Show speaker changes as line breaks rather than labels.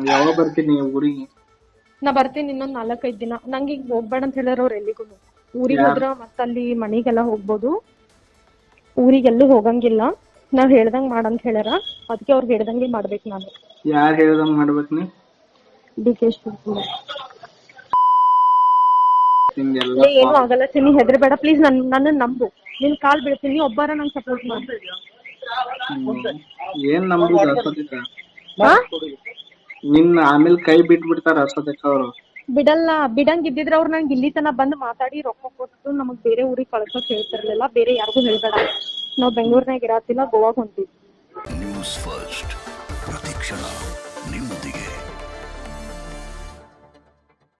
ಯಾವಾಗ ಬರ್ತೀನಿ ಊರಿಗೆ
ನಾ ಬರ್ತೀನಿ ಇನ್ನೊಂದ್ ನಾಲ್ಕೈದ್ ದಿನ ನಂಗೆ ಈಗ ಹೋಗ್ಬೇಡ ಅಂತ ಹೇಳ್ಯಾರ ಅವ್ರ ಎಲ್ಲಿಗೂ ಊರಿಗೆ
ಯಾರ್?
ಹೋದ್ರ ಮತ್ತ ಅಲ್ಲಿ ಮನಿಗೆಲ್ಲ ಹೋಗ್ಬೋದು ಊರಿಗೆಲ್ಲೂ ಹೋಗಂಗಿಲ್ಲ ನಾವ್ ಹೇಳ್ದಂಗ್ ಮಾಡಂತ ಹೇಳ್ಯಾರ ಅದಕ್ಕೆ ಅವ್ರಿಗೆ ಹೇಳ್ದಂಗೆ ಮಾಡ್ಬೇಕು ನಾನು
ಯಾರು ಹೇಳ್ದಂಗ್ ಮಾಡ್ಬೇಕು ನೀ
ಡಿ ಕೆ ಶಿವಕುಮಾರ್
ನಿಂದೆಲ್ಲ
ಏ, ಏನು ಆಗಲ್ಲ ಚಿನ್ನಿ ಹೆದರ್ಬೇಡ ಪ್ಲೀಸ್ ನನ್ ನನ್ನ ನಂಬು ನಿನ್ ಕಾಲ್ ಬೀಳ್ತೀನಿ ಒಬ್ಬರ ನಂಗೆ ಸಪೋರ್ಟ್ ಮಾಡಿ
ಹ್ಮ್. ಏನ್ ನಂಬುದು ಅಸೋದಿಕ
ಹಾ
ನಿನ್ನ ಆಮೇಲೆ ಕೈ ಬಿಟ್ಬಿಡ್ತಾರ ಅಸೋದಿಕ ಅವ್ರು
ಬಿಡಲ್ಲ ಬಿಡಂಗ್ ಇದ್ದಿದ್ರೆ ಅವ್ರು ನಂಗೆ ಇಲ್ಲಿ ತನ ಬಂದ್ ಮಾತಾಡಿ ರೊಕ್ಕ ಕೊಟ್ಟು ನಮಗ್ ಬೇರೆ ಊರಿಗೆ ಕಳ್ಸೋಕ್ ಹೇಳ್ತಿರ್ಲಿಲ್ಲ ಬೇರೆ ಯಾರಿಗೂ ಹೇಳ್ಬೇಡ ನಾವ್ ಬೆಂಗಳೂರ್ನಾಗ ಇರತ್ತಿಲ್ಲ ಗೋವಾಗ್ ಹೊಂಟಿವಿ
ನ್ಯೂಸ್ ಫಸ್ಟ್ ಪ್ರತಿಕ್ಷಣ ನಿಮ್ಮದೇ